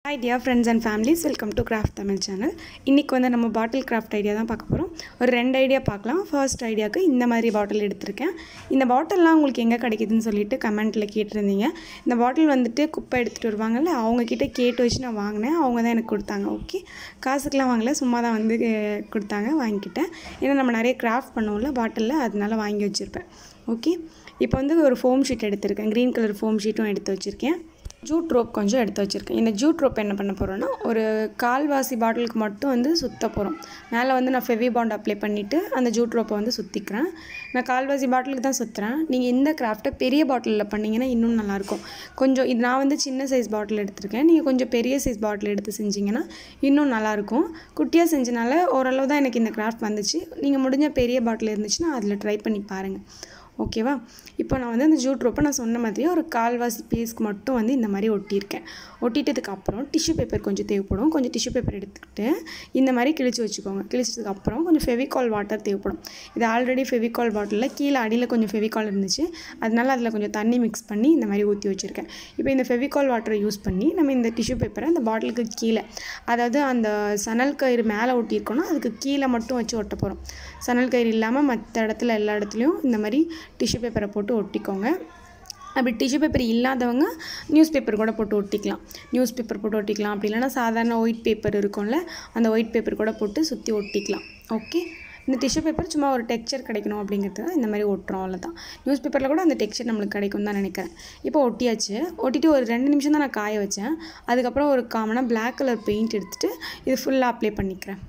hi dear friends and families welcome to craft Tamil channel இன்றைக்கி வந்து நம்ம பாட்டில் கிராஃப்ட் ஐடியா தான் பார்க்க போகிறோம் ஒரு ரெண்டு ஐடியா பார்க்கலாம் ஃபர்ஸ்ட் ஐடியாவுக்கு இந்த மாதிரி பாட்டில் எடுத்திருக்கேன் இந்த பாட்டில்லாம் உங்களுக்கு எங்கே கிடைக்குதுன்னு சொல்லிட்டு கமெண்ட்டில் கேட்டிருந்தீங்க இந்த பாட்டில் வந்துட்டு குப்பை எடுத்துகிட்டு வருவாங்கல்ல அவங்கக்கிட்ட கேட்டு வச்சு நான் வாங்கினேன் அவங்க தான் எனக்கு கொடுத்தாங்க ஓகே காசுக்கெலாம் வாங்கல சும்மா தான் வந்து அஹ், கொடுத்தாங்க வாங்கிக்கிட்டேன் ஏன்னா நம்ம நிறைய கிராஃப்ட் பண்ணுவோம்ல பாட்டிலில் அதனால வாங்கி வச்சுருப்பேன் ஓகே இப்போ வந்து ஒரு ஃபோம் ஷீட் எடுத்திருக்கேன் க்ரீன் கலர் ஃபோம் ஷீட்டும் எடுத்து வச்சுருக்கேன் ஜூட் ரோப் கொஞ்சம் எடுத்து வச்சுருக்கேன் இந்த ஜூட் ரோப் என்ன பண்ண போகிறோன்னா ஒரு கால்வாசி பாட்டிலுக்கு மட்டும் வந்து சுற்ற போகிறோம் மேலே வந்து நான் ஃபெவி பாண்ட் அப்ளை பண்ணிவிட்டு அந்த ஜூட் ரோப்பை வந்து சுற்றிக்கிறேன் நான் கால்வாசி பாட்டிலுக்கு தான் சுற்றுறேன் நீங்கள் இந்த கிராஃப்ட்டை பெரிய பாட்டிலில் பண்ணிங்கன்னா இன்னும் நல்லாயிருக்கும் கொஞ்சம் இது நான் வந்து சின்ன சைஸ் பாட்டில் எடுத்திருக்கேன் நீங்கள் கொஞ்சம் பெரிய சைஸ் பாட்டில் எடுத்து செஞ்சிங்கன்னா இன்னும் நல்லாயிருக்கும் குட்டியாக செஞ்சனால ஓரளவு தான் எனக்கு இந்த கிராஃப்ட் வந்துச்சு நீங்கள் முடிஞ்ச பெரிய பாட்டில் இருந்துச்சுன்னா அதில் ட்ரை பண்ணி பாருங்கள் ஓகேவா இப்போ நான் வந்து அந்த ஜூட் ரோப்பை நான் சொன்ன மாதிரியே ஒரு கால்வாசி பீஸ்க்கு மட்டும் வந்து இந்த மாதிரி ஒட்டியிருக்கேன் ஒட்டிட்டதுக்கு அப்புறம் டிஷ்யூ பேப்பர் கொஞ்சம் தேவைப்படும் கொஞ்சம் டிஷ்யூ பேப்பர் எடுத்துக்கிட்டு இந்த மாதிரி கிழிச்சு வச்சுக்கோங்க கிழிச்சதுக்கு அப்புறம் கொஞ்சம் ஃபெவிகால் வாட்டர் தேவைப்படும் இது ஆல்ரெடி ஃபெவிகால் பாட்டிலில் கீழே அடியில் கொஞ்சம் ஃபெவிகால் இருந்துச்சு அதனால அதில் கொஞ்சம் தண்ணி மிக்ஸ் பண்ணி இந்த மாதிரி ஊற்றி வச்சுருக்கேன் இப்போ இந்த ஃபெவிகால் வாட்டரை யூஸ் பண்ணி நம்ம இந்த டிஷ்யூ பேப்பரை அந்த பாட்டிலுக்கு கீழே அதாவது அந்த சணல் கயிறு மேலே ஒட்டியிருக்கோன்னா அதுக்கு கீழே மட்டும் வச்சு ஒட்ட போகிறோம் சணல் கயிறு இல்லாமல் மற்ற இடத்துல எல்லா இடத்துலையும் இந்த மாதிரி டிஷ்யூ பேப்பரை போட்டு ஒட்டிக்கோங்க அப்படி டிஷ்யூ பேப்பர் இல்லாதவங்க நியூஸ் பேப்பர் கூட போட்டு ஒட்டிக்கலாம் நியூஸ் பேப்பர் போட்டு ஒட்டிக்கலாம் அப்படி இல்லைன்னா சாதாரண ஒயிட் பேப்பர் இருக்கும்ல அந்த ஒயிட் பேப்பர் கூட போட்டு சுற்றி ஒட்டிக்கலாம் ஓகே இந்த டிஷ்யூ பேப்பர் சும்மா ஒரு டெக்ஸ்சர் கிடைக்கணும் அப்படிங்கிறதுக்கு இந்த மாதிரி ஒட்டுறோம் அவ்வளோதான் நியூஸ் பேப்பரில் கூட அந்த டெக்ஸ்சர் நம்மளுக்கு கிடைக்கும் தான் நினைக்கிறேன் இப்போ ஒட்டியாச்சு ஒட்டிட்டு ஒரு ரெண்டு நிமிஷம் தான் நான் காய வச்சேன் அதுக்கப்புறம் ஒரு காமனாக பிளாக் கலர் பெயிண்ட் எடுத்துகிட்டு இது ஃபுல்லாக அப்ளை பண்ணிக்கிறேன்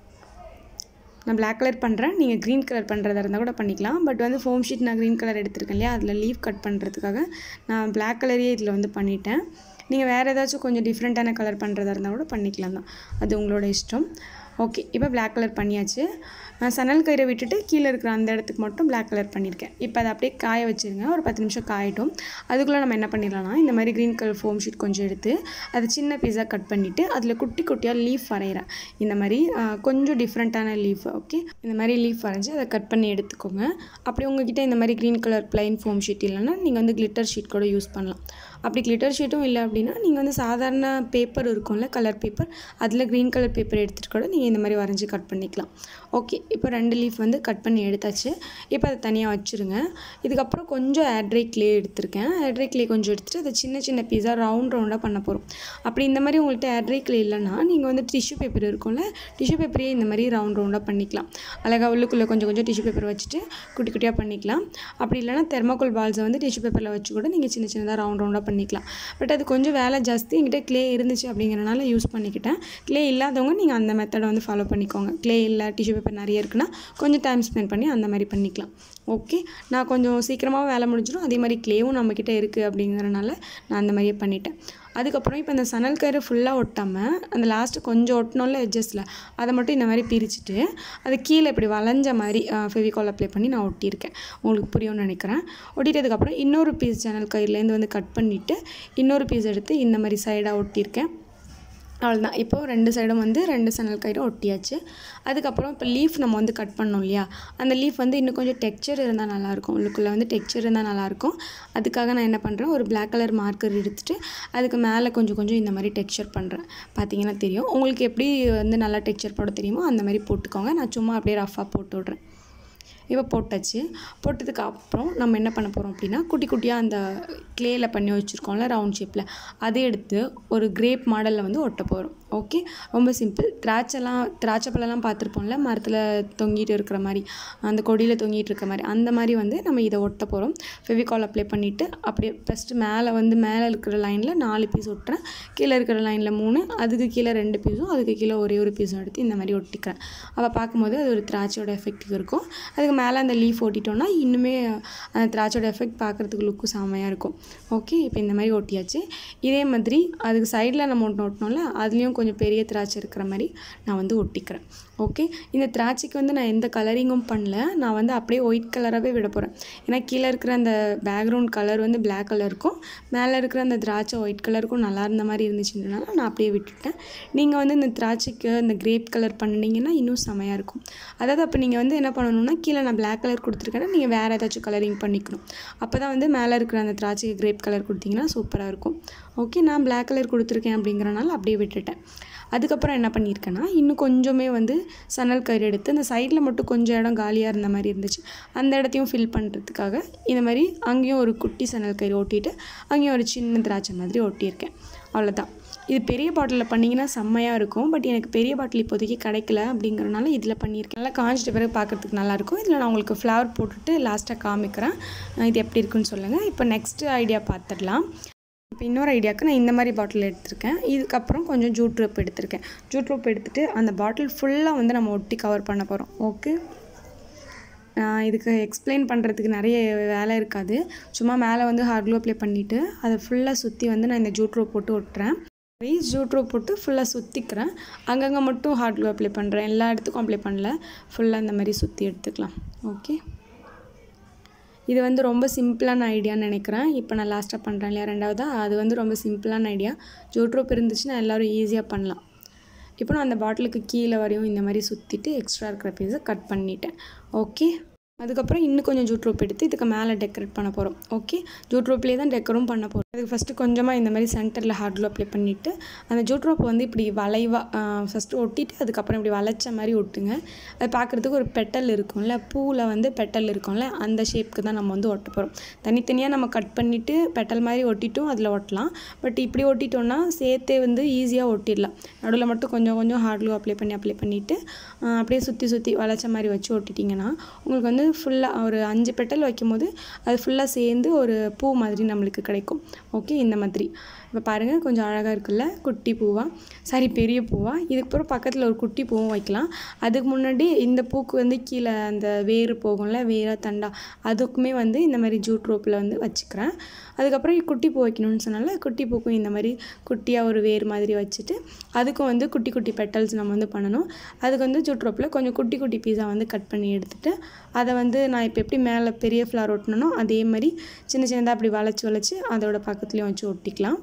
நான் Black கலர் பண்ணுறேன் நீங்கள் க்ரீன் கலர் பண்ணுறதா இருந்தால் கூட பண்ணிக்கலாம் பட் வந்து ஃபோம் ஷீட் நான் க்ரீன் கலர் எடுத்திருக்கேன் இல்லையா அதில் லீவ் கட் பண்ணுறதுக்காக நான் Black கலரே இதில் வந்து பண்ணிட்டேன் நீங்கள் வேறு ஏதாச்சும் கொஞ்சம் டிஃப்ரெண்ட்டான கலர் பண்ணுறதா இருந்தால் கூட பண்ணிக்கலாம் தான் அது உங்களோட இஷ்டம் ஓகே இப்போ Black கலர் பண்ணியாச்சு நான் சணல் கயிறை விட்டுட்டு கீழே இருக்கிற அந்த இடத்துக்கு மட்டும் Black கலர் பண்ணியிருக்கேன் இப்போ அதை அப்படியே காய வச்சுருங்க ஒரு பத்து நிமிஷம் காயட்டும் அதுக்குள்ளே நம்ம என்ன பண்ணிடலாம்னா இந்த மாதிரி க்ரீன் கலர் ஃபோம் ஷீட் கொஞ்சம் எடுத்து அது சின்ன பீஸாக கட் பண்ணிவிட்டு அதில் குட்டி குட்டியாக லீஃப் வரைகிறேன் இந்த மாதிரி ஆ, கொஞ்சம் டிஃப்ரெண்ட்டான லீஃப் ஓகே இந்த மாதிரி லீஃப் வரைஞ்சி அதை கட் பண்ணி எடுத்துக்கோங்க அப்படி உங்ககிட்ட இந்த மாதிரி green colour plain foam sheet இல்லைன்னா நீங்கள் வந்து கிளிட்டர் ஷீட் கூட யூஸ் பண்ணலாம் அப்படி கிளிட்டர் ஷீட்டும் இல்லை அப்படின்னா நீங்கள் வந்து சாதாரண பேப்பர் இருக்கும்ல கலர் பேப்பர் அதில் க்ரீன் கலர் பேப்பர் எடுத்துகிட்டு கூட நீங்கள் இந்த மாதிரி வரைஞ்சி கட் பண்ணிக்கலாம் ஓகே இப்போ ரெண்டு லீஃப் வந்து கட் பண்ணி எடுத்தாச்சு இப்போ அதை தனியாக வச்சுருங்க இதுக்கப்புறம் கொஞ்சம் ஏட்ரை க்ளே எடுத்திருக்கேன் ஏட்ரை க்ளே கொஞ்சம் எடுத்துகிட்டு அதை சின்ன சின்ன பீஸாக ரவுண்ட் ரவுண்டாக பண்ண போகிறோம் அப்படி இந்த மாதிரி உங்கள்கிட்ட ஏட்ரை க்ளே இல்லைன்னா நீங்கள் வந்து டிஷ்யூ பேப்பர் இருக்கும்ல டிஷ்யூ பேப்பரே இந்த மாதிரி ரவுண்ட் ரவுண்டாக பண்ணிக்கலாம் அழகாக உள்ளுக்குள்ளே கொஞ்சம் கொஞ்சம் டிஷ்யூ பேப்பர் வச்சுட்டு குட்டி குட்டியாக பண்ணிக்கலாம் அப்படி இல்லைன்னா தெர்மாக்கோல் பால்ஸை வந்து டிஷ்யூ பேப்பரில் வச்சு கூட நீங்கள் சின்ன சின்னதாக ரவுண்ட் ரவுண்டாக பண்ணிக்கலாம் பட் அது கொஞ்சம் வேலை ஜாஸ்தி என்கிட்ட க்ளே இருந்துச்சு அப்படிங்கிறனால யூஸ் பண்ணிக்கிட்டேன் க்ளே இல்லாதவங்க நீங்கள் அந்த மெத்தடை வந்து ஃபாலோ பண்ணிக்கோங்க க்ளே இல்லை டிஷ்யூ பேப்பர் நிறைய இருக்குன்னா கொஞ்சம் டைம் ஸ்பெண்ட் பண்ணி அந்த மாதிரி பண்ணிக்கலாம் ஓகே நான் கொஞ்சம் சீக்கிரமாக வேலை முடிஞ்சிடும் அதே மாதிரி க்ளேவும் நம்மக்கிட்ட இருக்குது அப்படிங்கிறனால நான் அந்த மாதிரியே பண்ணிட்டேன் அதுக்கப்புறம் இப்போ இந்த சணல் கயிறு ஃபுல்லாக ஒட்டாமல் அந்த லாஸ்ட்டு கொஞ்சம் ஒட்டணும்ல எட்ஜஸில் அதை மட்டும் இந்த மாதிரி பிரிச்சுட்டு அது கீழே இப்படி வளைஞ்ச மாதிரி ஃபெவிகால் அப்ளை பண்ணி நான் ஒட்டியிருக்கேன் உங்களுக்கு புரியும்னு நினைக்கிறேன் ஒட்டிட்டதுக்கப்புறம் இன்னொரு பீஸ் சணல் கயிறுலேருந்து வந்து கட் பண்ணிவிட்டு இன்னொரு பீஸ் எடுத்து இந்த மாதிரி சைடாக ஒட்டியிருக்கேன் அவ்வளோதான் இப்போது ரெண்டு சைடும் வந்து ரெண்டு சணல் கயிறு ஒட்டியாச்சு அதுக்கப்புறம் இப்போ லீஃப் நம்ம வந்து கட் பண்ணோம் இல்லையா அந்த லீஃப் வந்து இன்னும் கொஞ்சம் டெக்ஸ்சர் இருந்தால் நல்லாயிருக்கும் உள்ளுக்குள்ளே வந்து டெக்ஸ்சர் இருந்தால் நல்லாயிருக்கும் அதுக்காக நான் என்ன பண்ணுறேன் ஒரு Black கலர் மார்க்கர் எடுத்துட்டு அதுக்கு மேலே கொஞ்சம் கொஞ்சம் இந்த மாதிரி டெக்ஸ்சர் பண்ணுறேன் பார்த்தீங்கன்னா தெரியும் உங்களுக்கு எப்படி வந்து நல்லா டெக்ஸ்சர் போட தெரியுமோ அந்த மாதிரி போட்டுக்கோங்க நான் சும்மா அப்படியே ரஃபாக போட்டு விட்றேன் இப்போ போட்டாச்சு போட்டதுக்கு அப்புறம் நம்ம என்ன பண்ண போகிறோம் அப்படின்னா குட்டி குட்டியாக அந்த க்ளேயில் பண்ணி வச்சுருக்கோம்ல ரவுண்ட் ஷேப்பில் அதை எடுத்து ஒரு கிரேப் மாடலில் வந்து ஒட்ட போகிறோம் ஓகே ரொம்ப சிம்பிள் திராட்சைலாம் திராட்சை பழம்லாம் பார்த்துருப்போம்ல மரத்தில் தொங்கிட்டு இருக்கிற மாதிரி அந்த கொடியில் தொங்கிட்டு இருக்க மாதிரி அந்த மாதிரி வந்து நம்ம இதை ஒட்ட போகிறோம் ஃபெவிகால் அப்ளை பண்ணிவிட்டு அப்படியே ஃபஸ்ட்டு மேலே வந்து மேலே இருக்கிற லைனில் நாலு பீஸ் ஒட்டுறேன் கீழே இருக்கிற லைனில் மூணு அதுக்கு கீழே ரெண்டு பீஸும் அதுக்கு கீழே ஒரே ஒரு பீஸும் எடுத்து இந்த மாதிரி ஒட்டிக்கிறேன் அப்போ பார்க்கும்போது அது ஒரு திராட்சையோட எஃபெக்ட் இருக்கும் அதுக்கு மேலே அந்த லீஃப் ஒட்டிட்டோம்னா இன்னுமே அந்த திராட்சையோட எஃபெக்ட் பார்க்குறதுக்கு லுக்கு செம்மையாக இருக்கும் ஓகே இப்போ இந்த மாதிரி ஒட்டியாச்சு இதே மாதிரி அதுக்கு சைடில் நம்ம ஒன்று ஒட்டினோம்ல அதுலேயும் கொஞ்சம் பெரிய திராட்சை இருக்கிற மாதிரி நான் வந்து ஒட்டிக்கிறேன் ஓகே இந்த திராட்சைக்கு வந்து நான் எந்த கலரிங்கும் பண்ணல நான் வந்து அப்படியே ஒயிட் கலராகவே விட போகிறேன் ஏன்னா கீழே இருக்கிற அந்த பேக்ரவுண்ட் கலர் வந்து Black கலர் இருக்கும் மேலே இருக்கிற அந்த திராட்சை ஒயிட் கலருக்கும் நல்லா இருந்த மாதிரி இருந்துச்சுன்றனால நான் அப்படியே விட்டுட்டேன் நீங்கள் வந்து இந்த திராட்சைக்கு இந்த கிரேப் கலர் பண்ணிங்கன்னா இன்னும் செமையாக இருக்கும் அதாவது அப்போ நீங்கள் வந்து என்ன பண்ணணும்னா கீழே நான் Black கலர் கொடுத்துருக்கேன்னா நீங்கள் வேறு ஏதாச்சும் கலரிங் பண்ணிக்கணும் அப்போ தான் வந்து மேலே இருக்கிற அந்த திராட்சைக்கு கிரேப் கலர் கொடுத்தீங்கன்னா சூப்பராக இருக்கும் ஓகே நான் பிளாக் கலர் கொடுத்துருக்கேன் அப்படிங்கிறனால அப்படியே விட்டுட்டேன் அதுக்கப்புறம் என்ன பண்ணியிருக்கேன்னா இன்னும் கொஞ்சமே வந்து சணல் கயிறு எடுத்து அந்த சைடில் மட்டும் கொஞ்சம் இடம் காலியாக இருந்த மாதிரி இருந்துச்சு அந்த இடத்தையும் ஃபில் பண்ணுறதுக்காக இந்த மாதிரி அங்கேயும் ஒரு குட்டி சணல் கயிறு ஒட்டிட்டு அங்கேயும் ஒரு சின்ன திராட்சை மாதிரி ஒட்டியிருக்கேன் அவ்வளோதான் இது பெரிய பாட்டிலில் பண்ணிங்கன்னா செம்மையாக இருக்கும் பட் எனக்கு பெரிய பாட்டில் இப்போதைக்கு கிடைக்கல அப்படிங்கிறனால இதில் பண்ணியிருக்கேன் நல்லா காஞ்சிட்ட பிறகு பார்க்குறதுக்கு நல்லாயிருக்கும் இதில் நான் உங்களுக்கு ஃப்ளவர் போட்டுட்டு லாஸ்ட்டாக காமிக்கிறேன் இது எப்படி இருக்குன்னு சொல்லுங்கள் இப்போ நெக்ஸ்ட்டு ஐடியா பார்த்துடலாம் இப்போ இன்னொரு ஐடியாவுக்கு நான் இந்த மாதிரி பாட்டில் எடுத்திருக்கேன் இதுக்கப்புறம் கொஞ்சம் ஜூட் ரோப் எடுத்திருக்கேன் ஜூட் ரோப் எடுத்துகிட்டு அந்த பாட்டில் ஃபுல்லாக வந்து நம்ம ஒட்டி கவர் பண்ண போகிறோம் ஓகே இதுக்கு எக்ஸ்பிளைன் பண்ணுறதுக்கு நிறைய வேலை இருக்காது சும்மா மேலே வந்து ஹார்ட் க்ளூ அப்ளை பண்ணிவிட்டு அதை ஃபுல்லாக சுற்றி வந்து நான் இந்த ஜூட் ரோப் போட்டு ஒட்டுறேன் ரீஸ் ஜூட் ரோப் போட்டு ஃபுல்லாக சுற்றிக்கிறேன் அங்கங்கே மட்டும் ஹார்ட் க்ளூ அப்ளை பண்ணுறேன் எல்லா இடத்துக்கும் அப்ளை பண்ணல ஃபுல்லாக இந்த மாதிரி சுற்றி எடுத்துக்கலாம் ஓகே இது வந்து ரொம்ப சிம்பிளான ஐடியான்னு நினைக்கிறேன் இப்போ நான் லாஸ்ட்டாக பண்ணுறேன் இல்லையா ரெண்டாவதா அது வந்து ரொம்ப சிம்பிளான ஐடியா ஜூட் ரோப் இருந்துச்சுன்னா எல்லோரும் ஈஸியாக பண்ணலாம் இப்போ நான் அந்த பாட்டிலுக்கு கீழே வரையும் இந்த மாதிரி சுற்றிட்டு எக்ஸ்ட்ரா இருக்கிற பீஸை கட் பண்ணிட்டேன் ஓகே அதுக்கப்புறம் இன்னும் கொஞ்சம் ஜூட் ரோப் எடுத்து இதுக்கு மேலே டெக்கரேட் பண்ண போகிறோம் ஓகே ஜூட் ரோப்லேயே தான் டெக்கரும் பண்ண போகிறோம் அதுக்கு ஃபஸ்ட்டு கொஞ்சமாக இந்த மாதிரி சென்டரில் ஹார்ட் க்ளூ அப்ளை பண்ணிவிட்டு அந்த ஜூட் ரோப் வந்து இப்படி வளைவாக ஃபஸ்ட்டு ஒட்டிட்டு அதுக்கப்புறம் இப்படி வளைச்ச மாதிரி ஒட்டுங்க அது பார்க்குறதுக்கு ஒரு பெட்டல் இருக்கும்ல பூவில் வந்து பெட்டல் இருக்கும்ல அந்த ஷேப்புக்கு தான் நம்ம வந்து ஒட்ட போகிறோம் தனித்தனியாக நம்ம கட் பண்ணிவிட்டு பெட்டல் மாதிரி ஒட்டிட்டும் அதில் ஒட்டலாம் பட் இப்படி ஒட்டிட்டோம்னா சேர்த்தே வந்து ஈஸியாக ஒட்டிடலாம் நடுவில் மட்டும் கொஞ்சம் கொஞ்சம் ஹார்ட் க்ளூ அப்ளை பண்ணி அப்ளை பண்ணிவிட்டு அப்படியே சுற்றி சுற்றி வளைச்ச மாதிரி வச்சு ஒட்டிட்டிங்கன்னா உங்களுக்கு வந்து ஃபுல்லாக ஒரு அஞ்சு பெட்டல் வைக்கும் போது அது ஃபுல்லாக சேர்ந்து ஒரு பூ மாதிரி நம்மளுக்கு கிடைக்கும் ஓகே இந்த மாதிரி இப்போ பாருங்கள் கொஞ்சம் அழகாக இருக்குல்ல குட்டி பூவாக சாரி பெரிய பூவாக இதுக்கப்புறம் பக்கத்தில் ஒரு குட்டி பூவும் வைக்கலாம் அதுக்கு முன்னாடி இந்த பூக்கு வந்து கீழே அந்த வேர் போகும்ல வேரா தண்டா அதுக்குமே வந்து இந்த மாதிரி ஜூட் ரோப்பில் வந்து வச்சுக்கிறேன் அதுக்கப்புறம் குட்டி பூ வைக்கணும்னு சொன்னால குட்டி பூக்கும் இந்த மாதிரி குட்டியாக ஒரு வேர் மாதிரி வச்சுட்டு அதுக்கும் வந்து குட்டி குட்டி பெட்டல்ஸ் நம்ம வந்து பண்ணணும் அதுக்கு வந்து ஜூட் ரோப்பில் கொஞ்சம் குட்டி குட்டி பீஸா வந்து கட் பண்ணி எடுத்துகிட்டு அதை வந்து நான் இப்போ எப்படி மேலே பெரிய ஃப்ளவர் ஒட்டினோ அதே மாதிரி சின்ன சின்னதாக அப்படி வளைச்சி வளைச்சி அதோட பக்கத்துலேயும் வச்சு ஒட்டிக்கலாம்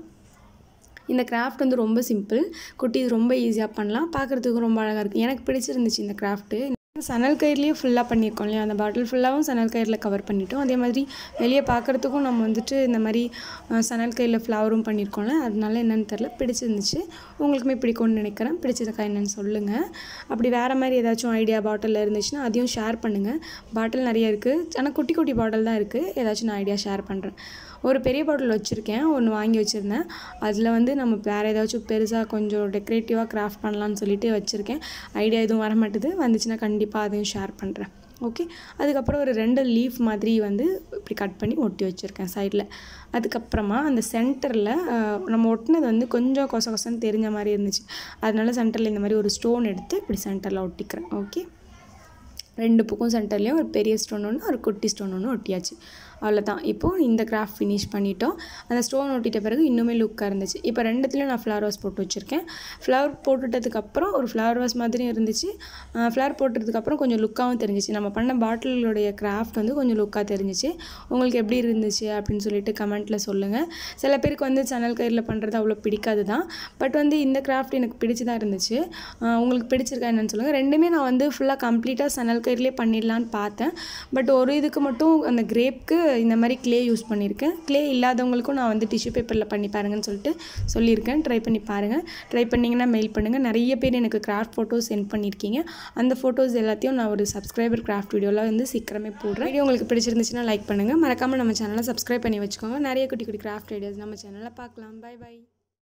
இந்த கிராஃப்ட் வந்து ரொம்ப சிம்பிள் குட்டீஸ் ரொம்ப ஈஸியாக பண்ணலாம் பார்க்குறதுக்கும் ரொம்ப அழகாக இருக்குது எனக்கு பிடிச்சிருந்துச்சு இந்த கிராஃப்ட்டு சணல் கயிறுலேயே ஃபுல்லாக பண்ணியிருக்கோம் இல்லையா அந்த பாட்டில் ஃபுல்லாகவும் சணல் கயிறில் கவர் பண்ணிட்டோம் அதே மாதிரி வெளியே பார்க்குறதுக்கும் நம்ம வந்துட்டு இந்த மாதிரி சணல் கயிறில் ஃப்ளவரும் பண்ணியிருக்கோம்ல அதனால என்னென்னு தெரில பிடிச்சிருந்துச்சு உங்களுக்குமே பிடிக்கும்னு நினைக்கிறேன் பிடிச்சதுக்கா என்னென்னு சொல்லுங்கள் அப்படி வேறு மாதிரி ஏதாச்சும் ஐடியா பாட்டிலில் இருந்துச்சுன்னா அதையும் ஷேர் பண்ணுங்கள் பாட்டில் நிறைய இருக்குது ஆனால் குட்டி குட்டி பாட்டில் தான் இருக்குது ஏதாச்சும் நான் ஐடியா ஷேர் பண்ணுறேன் ஒரு பெரிய பாட்டில் வச்சுருக்கேன் ஒன்று வாங்கி வச்சுருந்தேன் அதில் வந்து நம்ம வேறு ஏதாச்சும் பெருசாக கொஞ்சம் டெக்கரேட்டிவாக கிராஃப்ட் பண்ணலான்னு சொல்லிட்டு வச்சுருக்கேன் ஐடியா எதுவும் வர மாட்டுது வந்துச்சுன்னா கண்டிப்பாக அதையும் ஷேர் பண்ணுறேன் ஓகே அதுக்கப்புறம் ஒரு ரெண்டு லீஃப் மாதிரி வந்து இப்படி கட் பண்ணி ஒட்டி வச்சுருக்கேன் சைடில் அதுக்கப்புறமா அந்த சென்டரில் நம்ம ஒட்டினது வந்து கொஞ்சம் கொச கொசன்னு தெரிஞ்ச மாதிரி இருந்துச்சு அதனால சென்டரில் இந்த மாதிரி ஒரு ஸ்டோன் எடுத்து இப்படி சென்டரில் ஒட்டிக்கிறேன் ஓகே ரெண்டு பக்கம் சென்டர்லேயும் ஒரு பெரிய ஸ்டோன் ஒன்று ஒரு குட்டி ஸ்டோன் ஒன்று ஒட்டியாச்சு அவ்வளோதான் இப்போது இந்த கிராஃப்ட் ஃபினிஷ் பண்ணிட்டோம் அந்த ஸ்டோன் ஒட்டிட்ட பிறகு இன்னுமே லுக்காக இருந்துச்சு இப்போ ரெண்டுத்துலேயும் நான் ஃப்ளவர் வாஸ் போட்டு வச்சுருக்கேன் ஃப்ளவர் போட்டுட்டதுக்கப்புறம் ஒரு ஃப்ளவர் வாஸ் மாதிரியும் இருந்துச்சு ஃப்ளவர் போட்டதுக்கப்புறம் கொஞ்சம் லுக்காகவும் தெரிஞ்சிச்சு நம்ம பண்ண பாட்டிலுடைய கிராஃப்ட் வந்து கொஞ்சம் லுக்காக தெரிஞ்சிச்சு உங்களுக்கு எப்படி இருந்துச்சு அப்படின்னு சொல்லிட்டு கமெண்ட்டில் சொல்லுங்கள் சில பேருக்கு வந்து சனல் கயிறில் பண்ணுறது அவ்வளோ பிடிக்காது தான் பட் வந்து இந்த கிராஃப்ட் எனக்கு பிடிச்சி தான் இருந்துச்சு உங்களுக்கு பிடிச்சிருக்கா என்னன்னு சொல்லுங்கள் ரெண்டுமே நான் வந்து ஃபுல்லாக கம்ப்ளீட்டாக சனல் கயிறுலேயே பண்ணிடலான்னு பார்த்தேன் பட் ஒரு இதுக்கு மட்டும் அந்த கிரேப்க்கு இந்த மாதிரி க்ளே யூஸ் பண்ணியிருக்கேன் க்ளே இல்லாதவங்களுக்கும் நான் வந்து டிஷ்யூ பேப்பரில் பண்ணி பாருங்கன்னு சொல்லிட்டு சொல்லியிருக்கேன் ட்ரை பண்ணி பாருங்கள் ட்ரை பண்ணிங்கன்னா மெயில் பண்ணுங்கள் நிறைய பேர் எனக்கு கிராஃப்ட் ஃபோட்டோஸ் சென்ட் பண்ணியிருக்கீங்க அந்த ஃபோட்டோஸ் எல்லாத்தையும் நான் ஒரு சப்ஸ்கிரைபர் கிராஃப்ட் வீடியோவில் வந்து சீக்கிரமே போடுறேன் வீடியோ உங்களுக்கு பிடிச்சிருந்துச்சுன்னா லைக் பண்ணுங்கள் மறக்காமல் நம்ம சேனலை சப்ஸ்கிரைப் பண்ணி வச்சுக்கோங்க நிறைய குட்டி குட்டி கிராஃப்ட் ஐடியாஸ் நம்ம சேனலில் பார்க்கலாம் பை பை